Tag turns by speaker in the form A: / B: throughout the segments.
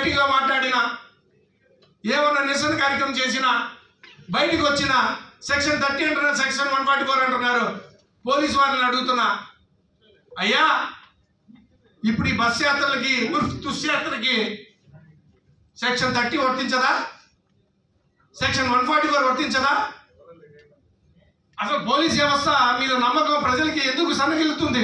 A: గట్టిగా మాట్లాడినా ఏమన్నా నిరసన కార్యక్రమం చేసినా బయటికి వచ్చిన సెక్షన్ థర్టీ అంటున్నారు సెక్షన్ వన్ ఫార్టీ ఫోర్ అంటున్నారు పోలీసు వారిని అడుగుతున్నా అయ్యా ఇప్పుడు ఈ బస్ యాత్రలకి ఉర్ఫ్ తుస్ యాత్రకి సెక్షన్ థర్టీ వర్తించదా సెక్షన్ వన్ ఫార్టీ ఫోర్ వర్తించదా అసలు పోలీస్ వ్యవస్థ మీద నమ్మకం ప్రజలకి ఎందుకు సన్నగిల్లుతుంది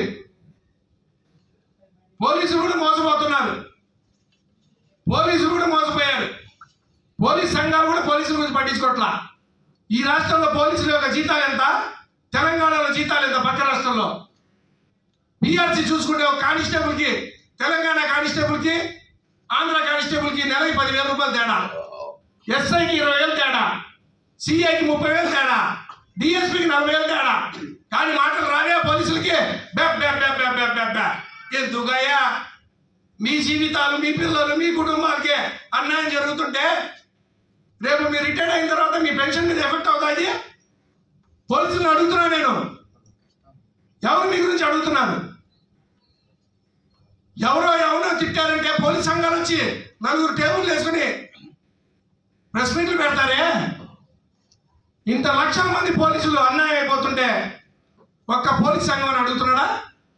A: పోలీసులు కూడా మోసపోతున్నారు పోలీసులు కూడా మోసపోయారు పోలీస్ సంఘాలు కూడా పోలీసుల గురించి పట్టించుకోవట్లా ఈ రాష్ట్రంలో పోలీసుల యొక్క జీతాలు ఎంత తెలంగాణలో జీతాలు ఎంత పక్క రాష్ట్రంలో పిఆర్సీ చూసుకుంటే ఒక కానిస్టేబుల్కి తెలంగాణ కానిస్టేబుల్కి ఆంధ్ర కానిస్టేబుల్కి నెలకి పదివేల రూపాయలు తేడా ఎస్ఐకి ఇరవై వేలు తేడా సిఐకి ముప్పై వేలు తేడా డిఎస్పీకి నలభై వేలు తేడా కానీ మాటలు రానే పోలీసులకి బెబ్ బెబ్ బెబ్ బెబ్ బెబ్ బెబ్ బెబ్. ఎందుకయ్యా మీ జీవితాలు మీ పిల్లలు మీ కుటుంబాలకే అన్యాయం జరుగుతుంటే రేపు మీరు రిటైర్డ్ అయిన తర్వాత మీ పెన్షన్ మీద ఎఫెక్ట్ అవుతాయి పోలీసులను అడుగుతున్నా నేను ఎవరు మీ గురించి అడుగుతున్నారు ఎవరో ఎవరో తిట్టారంటే పోలీస్ సంఘాలు వచ్చి నలుగురు టేబుల్ వేసుకుని ప్రెస్ మీట్లు పెడతారే ఇంత లక్షల మంది పోలీసులు అన్యాయం అయిపోతుంటే ఒక్క పోలీస్ సంఘం అని అడుగుతున్నాడా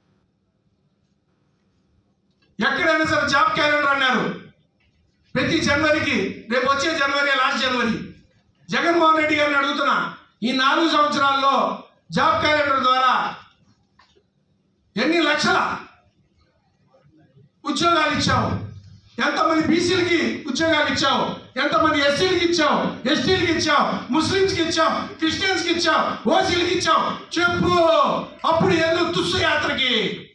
A: ఎక్కడైనా సరే జాబ్ క్యాలెండర్ అన్నారు ప్రతి జనవరికి రేపు వచ్చే జనవరి లాస్ట్ జనవరి జగన్మోహన్ రెడ్డి గారిని అడుగుతున్నా ఈ నాలుగు సంవత్సరాల్లో జాబ్ క్యాలెండర్ ద్వారా ఎన్ని లక్షల ఉద్యోగాలు ఇచ్చావు ఎంతమంది బీసీలకి ఉద్యోగాలు ఇచ్చావు ఎంతమంది ఎస్సీలకి ఇచ్చావు ఎస్టీలకి ఇచ్చావు ముస్లిమ్స్కి ఇచ్చావు క్రిస్టియన్స్కి ఇచ్చావు ఓసీలకి ఇచ్చావు చెప్పు అప్పుడు ఎందుకు తుస్సు యాత్రకి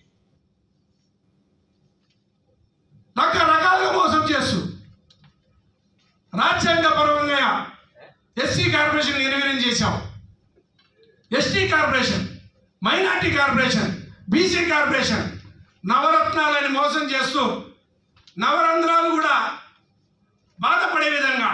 A: రకరకాలుగా మోసం చేస్తూ రాజ్యాంగపరంగా ఎస్సీ కార్పొరేషన్ నిర్వీర్యం చేశాం ST corporation minority corporation BC corporation నవరత్నాలని మోసం చేస్తూ నవరంధ్రాలు కూడా బాధపడే విధంగా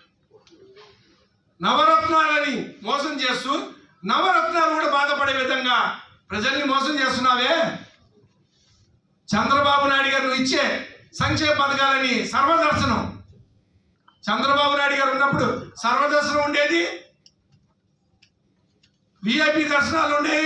A: నవరత్నాలని మోసం చేస్తూ నవరత్నాలు కూడా బాధపడే విధంగా ప్రజల్ని మోసం చేస్తున్నావే చంద్రబాబు నాయుడు గారు నువ్వు ఇచ్చే సంక్షేమ పథకాలని సర్వదర్శనం చంద్రబాబు నాయుడు గారు ఉన్నప్పుడు సర్వదర్శనం ఉండేది విఐపి దర్శనాలు ఉండేవి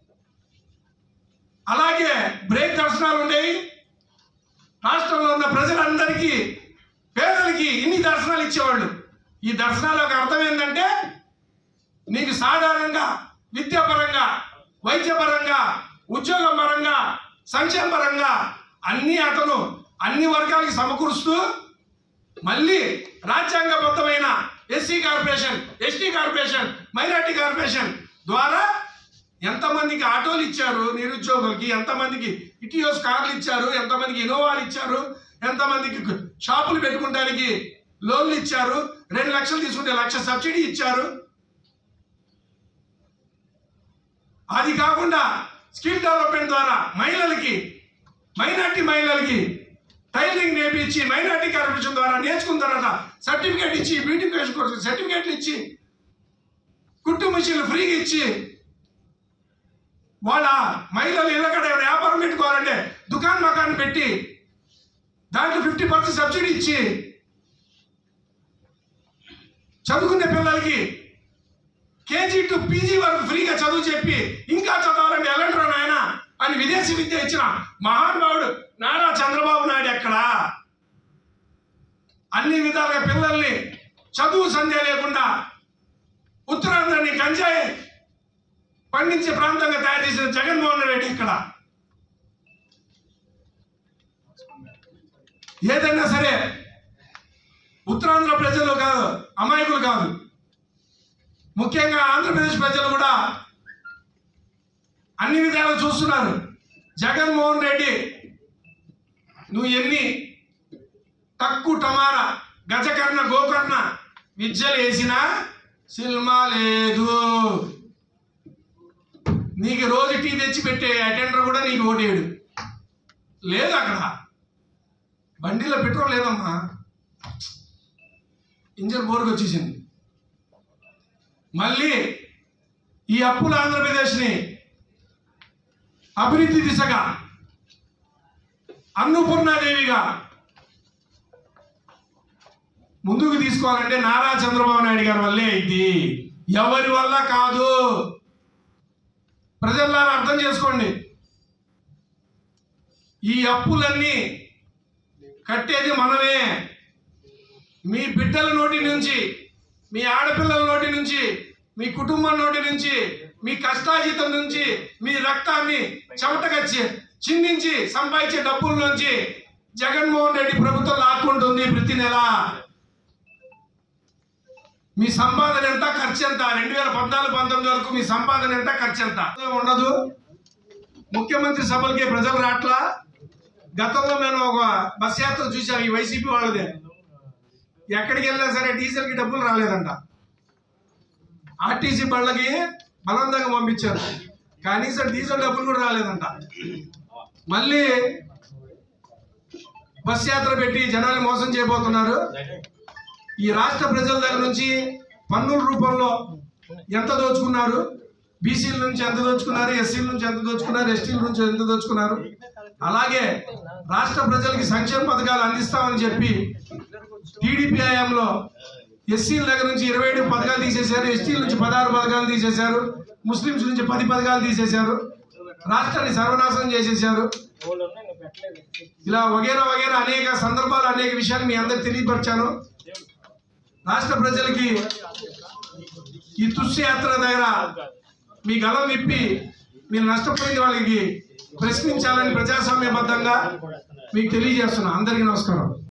A: అలాగే బ్రేక్ దర్శనాలు ఉండేవి రాష్ట్రంలో ఉన్న ప్రజలందరికీ పేదలకి ఇన్ని దర్శనాలు ఇచ్చేవాళ్ళు ఈ దర్శనాల యొక్క అర్థం ఏంటంటే నీకు సాధారణంగా విద్యాపరంగా వైద్యపరంగా ఉద్యోగం పరంగా సంక్షేమ పరంగా అన్ని అతను అన్ని వర్గాలకి సమకూరుస్తూ మళ్ళీ రాజ్యాంగబద్ధమైన SC corporation ST corporation minority corporation ద్వారా ఎంతమందికి ఆటోలు ఇచ్చారు నిరుద్యోగులకి ఎంతమందికి ఇటియోస్ కార్లు ఇచ్చారు ఎంతమందికి ఇనోవాలు ఇచ్చారు ఎంతమందికి షాపులు పెట్టుకోవడానికి లోన్లు ఇచ్చారు రెండు లక్షలు తీసుకుంటే లక్ష సబ్సిడీ ఇచ్చారు అది కాకుండా స్కిల్ డెవలప్మెంట్ ద్వారా మహిళలకి మైనార్టీ మహిళలకి టైలరింగ్ నేర్పించి మైనార్టీ కార్పొరేషన్ ద్వారా నేర్చుకున్న తర్వాత సర్టిఫికేట్ ఇచ్చి బ్యూటిఫికేషన్ కోర్సు సర్టిఫికేట్లు ఇచ్చి కుట్టు మిషన్లు ఫ్రీగా ఇచ్చి వాళ్ళ మహిళలు ఇళ్ళకడ వ్యాపారం పెట్టుకోవాలంటే దుకాన్ మకాన్ పెట్టి దాంట్లో ఫిఫ్టీ పర్సెంట్ సబ్సిడీ ఇచ్చి చదువుకునే పిల్లలకి కేజీ టు పీజీ వరకు ఫ్రీగా చదువు చెప్పి ఇంకా చదవాలంటే ఎలాంటి నాయన అని విదేశీ విద్య ఇచ్చిన మహానుభావుడు నారా చంద్రబాబు నాయుడు ఎక్కడా అన్ని విధాలుగా పిల్లల్ని చదువు సంధ్య లేకుండా ఉత్తరాంధ్రని గంజాయి పండించే ప్రాంతంగా తయారు చేసిన జగన్మోహన్ రెడ్డి ఇక్కడ ఏదైనా సరే ఉత్తరాంధ్ర ప్రజలు కాదు అమాయకులు కాదు ముఖ్యంగా ఆంధ్రప్రదేశ్ ప్రజలు కూడా అన్ని విధాలు చూస్తున్నారు జగన్మోహన్ రెడ్డి నువ్వు ఎన్ని తక్కు టమారా గజకర్ణ గోకర్ణ విద్యలు వేసినా సినిమా లేదు నీకు రోజు టీ తెచ్చి పెట్టే అటెండర్ కూడా నీకు ఓటేయడు లేదు అక్కడ బండిలో పెట్రోల్ లేదమ్మా ఇంజన్ బోర్కి వచ్చేసింది మళ్ళీ ఈ అప్పుల ఆంధ్రప్రదేశ్ని అభివృద్ధి దిశగా అన్నపూర్ణాదేవిగా ముందుకు తీసుకోవాలంటే నారా చంద్రబాబు నాయుడు గారి వల్లే అయింది ఎవరి వల్ల కాదు ప్రజల్లారా అర్థం చేసుకోండి ఈ అప్పులన్నీ కట్టేది మనమే మీ బిడ్డల నోటి నుంచి మీ ఆడపిల్లల నోటి నుంచి మీ కుటుంబం నోటి నుంచి మీ కష్టాజీతం నుంచి మీ రక్తాన్ని చెమటగచ్చి చిందించి సంపాదించే డబ్బుల నుంచి జగన్మోహన్ రెడ్డి ప్రభుత్వం లాక్కుంటుంది ప్రతి నెల మీ సంపాదన ఎంత ఖర్చు ఎంత రెండు వేల పద్నాలుగు పంతొమ్మిది వరకు మీ సంపాదన ఎంత ఖర్చు ఎంత ఉండదు ముఖ్యమంత్రి సభలకి ప్రజలు రాట్లా గతంలో మేము ఒక బస్ యాత్ర చూసాం ఈ వైసీపీ వాళ్ళదే ఎక్కడికి వెళ్ళినా సరే డీజిల్కి డబ్బులు రాలేదంట ఆర్టీసీ బళ్ళకి బలవంతంగా పంపించారు కనీసం డీజిల్ డబ్బులు కూడా రాలేదంట మళ్ళీ బస్ యాత్ర పెట్టి జనాలు మోసం చేయబోతున్నారు ఈ రాష్ట్ర ప్రజల దగ్గర నుంచి పన్నుల రూపంలో ఎంత దోచుకున్నారు బీసీల నుంచి ఎంత దోచుకున్నారు ఎస్సీల నుంచి ఎంత దోచుకున్నారు ఎస్టీల నుంచి ఎంత దోచుకున్నారు అలాగే రాష్ట్ర ప్రజలకి సంక్షేమ పథకాలు అందిస్తామని చెప్పి టీడీపీ హయాంలో ఎస్సీల దగ్గర నుంచి ఇరవై ఏడు పథకాలు తీసేశారు ఎస్టీల నుంచి పదహారు పథకాలు తీసేశారు ముస్లింస్ నుంచి పది పథకాలు తీసేశారు రాష్ట్రాన్ని సర్వనాశనం చేసేశారు ఇలా వగేరా వగేరా అనేక సందర్భాలు అనేక విషయాలు మీ అందరికి తెలియపరిచాను రాష్ట్ర ప్రజలకి ఈ తుస్సు యాత్ర దగ్గర మీ గలం విప్పి మీరు నష్టపోయిన వాళ్ళకి ప్రశ్నించాలని ప్రజాస్వామ్యబద్ధంగా మీకు తెలియజేస్తున్నా అందరికీ నమస్కారం